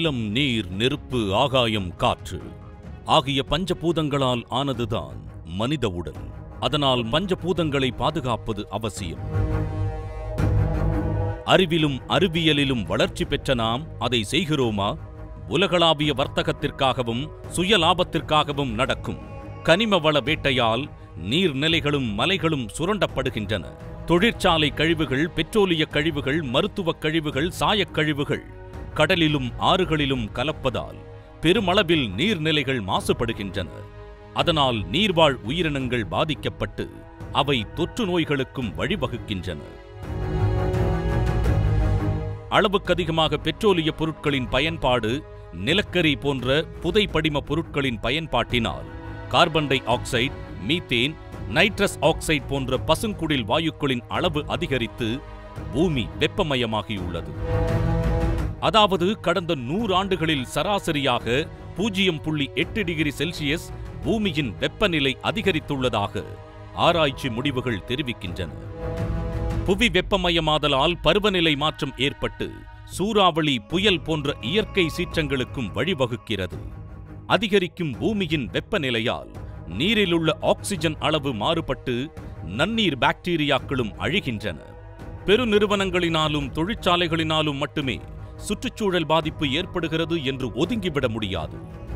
நிலம் நீர் நெருப்பு ஆகாயம் காற்று ஆகிய பஞ்சபூதங்களால் ஆனதுதான் மனித உடல் அதனால் பஞ்சபூதங்களை பாதுகாப்பது அவசியம் அறிவிலும் அறிவியலிலும் வளர்ச்சி பெற்ற நாம் அதை செய்கிறோமா உலகளாவிய வர்த்தகத்திற்காகவும் சுய லாபத்திற்காகவும் நடக்கும் கனிம வள வேட்டையால் நீர்நிலைகளும் மலைகளும் சுரண்டப்படுகின்றன தொழிற்சாலை கழிவுகள் பெட்ரோலிய கழிவுகள் மருத்துவக் கழிவுகள் சாயக் கழிவுகள் கடலிலும் ஆறுகளிலும் கலப்பதால் பெருமளவில் நீர்நிலைகள் மாசுபடுகின்றன அதனால் நீர்வாழ் உயிரினங்கள் பாதிக்கப்பட்டு அவை தொற்று நோய்களுக்கும் வழிவகுக்கின்றன அளவுக்கதிகமாக பெட்ரோலிய பொருட்களின் பயன்பாடு நிலக்கரி போன்ற புதைப்படிம பொருட்களின் பயன்பாட்டினால் carbon dioxide methane nitrous oxide போன்ற பசுங்குடில் வாயுக்களின் அளவு அதிகரித்து பூமி வெப்பமயமாகியுள்ளது அதாவது கடந்த நூறாண்டுகளில் சராசரியாக பூஜ்ஜியம் புள்ளி எட்டு டிகிரி செல்சியஸ் பூமியின் வெப்பநிலை அதிகரித்துள்ளதாக ஆராய்ச்சி முடிவுகள் தெரிவிக்கின்றன புவி வெப்பமயமாதலால் பருவநிலை மாற்றம் ஏற்பட்டு சூறாவளி புயல் போன்ற இயற்கை சீற்றங்களுக்கும் வழிவகுக்கிறது அதிகரிக்கும் பூமியின் வெப்பநிலையால் நீரிலுள்ள ஆக்சிஜன் அளவு மாறுபட்டு நன்னீர் பாக்டீரியாக்களும் அழிகின்றன பெருநிறுவனங்களினாலும் தொழிற்சாலைகளினாலும் மட்டுமே சுற்றுச்சூழல் பாதிப்பு ஏற்படுகிறது என்று ஒதுங்கிவிட முடியாது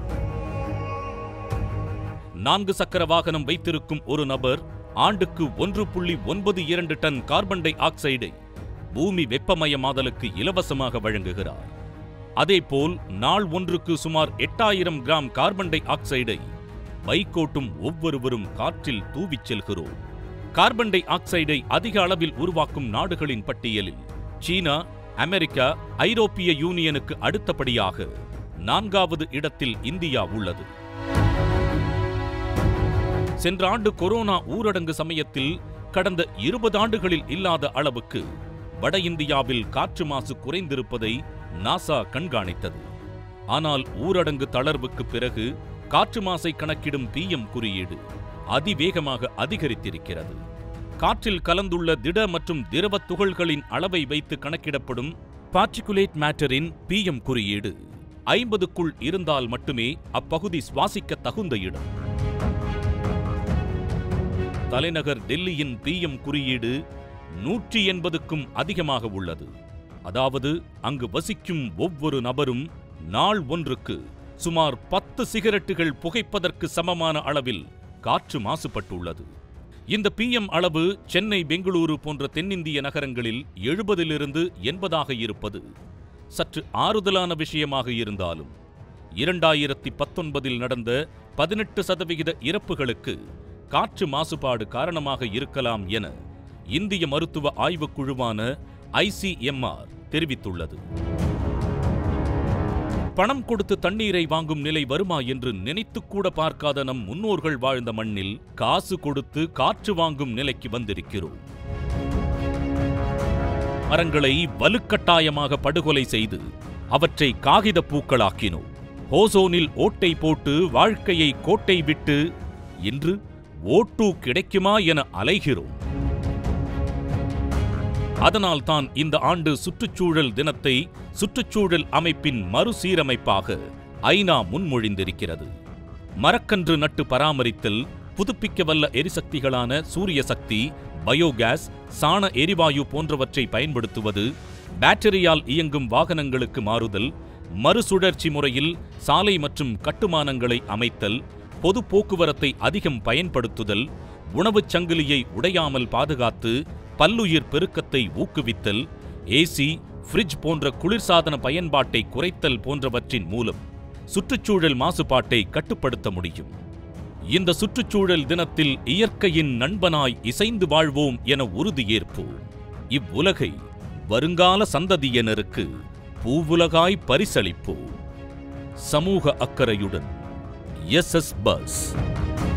நான்கு சக்கர வாகனம் வைத்திருக்கும் ஒரு நபர் ஆண்டுக்கு ஒன்று புள்ளி ஒன்பது இரண்டு டன் கார்பன் டை ஆக்சைடை பூமி வெப்பமயமாதலுக்கு இலவசமாக வழங்குகிறார் அதேபோல் நாள் ஒன்றுக்கு சுமார் எட்டாயிரம் கிராம் கார்பன் டை ஆக்சைடை பைக்கோட்டும் ஒவ்வொருவரும் காற்றில் தூவிச் செல்கிறோம் கார்பன் டை ஆக்சைடை அதிக அளவில் உருவாக்கும் நாடுகளின் பட்டியலில் சீனா அமெரிக்கா ஐரோப்பிய யூனியனுக்கு அடுத்தபடியாக நான்காவது இடத்தில் இந்தியா உள்ளது சென்ற ஆண்டு கொரோனா ஊரடங்கு சமயத்தில் கடந்த இருபது ஆண்டுகளில் இல்லாத அளவுக்கு வட இந்தியாவில் காற்று மாசு குறைந்திருப்பதை நாசா கண்காணித்தது ஆனால் ஊரடங்கு தளர்வுக்கு பிறகு காற்று மாசை கணக்கிடும் பிஎம் குறியீடு அதிவேகமாக அதிகரித்திருக்கிறது காற்றில் கலந்துள்ள திட மற்றும் திரவ துகள்களின் அளவை வைத்து கணக்கிடப்படும் பார்ட்டிகுலேட் மேட்டரின் பிஎம் குறியீடு ஐம்பதுக்குள் இருந்தால் மட்டுமே அப்பகுதி சுவாசிக்க தகுந்த இடம் தலைநகர் டெல்லியின் பிஎம் குறியீடு நூற்றி எண்பதுக்கும் அதிகமாக உள்ளது அதாவது அங்கு வசிக்கும் ஒவ்வொரு நபரும் நாள் ஒன்றுக்கு சுமார் பத்து சிகரெட்டுகள் புகைப்பதற்கு சமமான அளவில் காற்று மாசுபட்டுள்ளது இந்த பிஎம் அளவு சென்னை பெங்களூரு போன்ற தென்னிந்திய நகரங்களில் எழுபதிலிருந்து எண்பதாக இருப்பது சற்று ஆறுதலான விஷயமாக இருந்தாலும் இரண்டாயிரத்தி பத்தொன்பதில் நடந்த பதினெட்டு சதவிகித இறப்புகளுக்கு காற்று மாசுபாடு காரணமாக இருக்கலாம் என இந்திய மருத்துவ ஆய்வுக் குழுவான ஐசிஎம்ஆர் தெரிவித்துள்ளது பணம் கொடுத்து தண்ணீரை வாங்கும் நிலை வருமா என்று நினைத்துக்கூட பார்க்காத நம் முன்னோர்கள் வாழ்ந்த மண்ணில் காசு கொடுத்து காற்று வாங்கும் நிலைக்கு வந்திருக்கிறோம் மரங்களை வலுக்கட்டாயமாக படுகொலை செய்து அவற்றை காகித பூக்களாக்கினோம் ஓசோனில் ஓட்டை போட்டு வாழ்க்கையை கோட்டை விட்டு இன்று ஓட்டு கிடைக்குமா என அலைகிறோம் அதனால் தான் இந்த ஆண்டு சுற்றுச்சூழல் தினத்தை சுற்றுச்சூழல் அமைப்பின் மறுசீரமைப்பாக ஐநா முன்மொழிந்திருக்கிறது மரக்கன்று நட்டு பராமரித்தல் புதுப்பிக்கவல்ல எரிசக்திகளான சூரிய சக்தி பயோகேஸ் சாண எரிவாயு போன்றவற்றை பயன்படுத்துவது பேட்டரியால் இயங்கும் வாகனங்களுக்கு மாறுதல் மறுசுழற்சி முறையில் சாலை மற்றும் கட்டுமானங்களை அமைத்தல் பொது போக்குவரத்தை அதிகம் பயன்படுத்துதல் உணவுச் சங்கிலியை உடையாமல் பாதுகாத்து பல்லுயிர் பெருக்கத்தை ஊக்குவித்தல் ஏசி ஃப்ரிட்ஜ் போன்ற குளிர்சாதன பயன்பாட்டை குறைத்தல் போன்றவற்றின் மூலம் சுற்றுச்சூழல் மாசுபாட்டை கட்டுப்படுத்த முடியும் இந்த சுற்றுச்சூழல் தினத்தில் இயற்கையின் நண்பனாய் இசைந்து வாழ்வோம் என உறுதியேற்போம் இவ்வுலகை வருங்கால சந்ததியினருக்கு பூவுலகாய் பரிசளிப்போம் சமூக அக்கறையுடன் எஸ் எஸ் பஸ்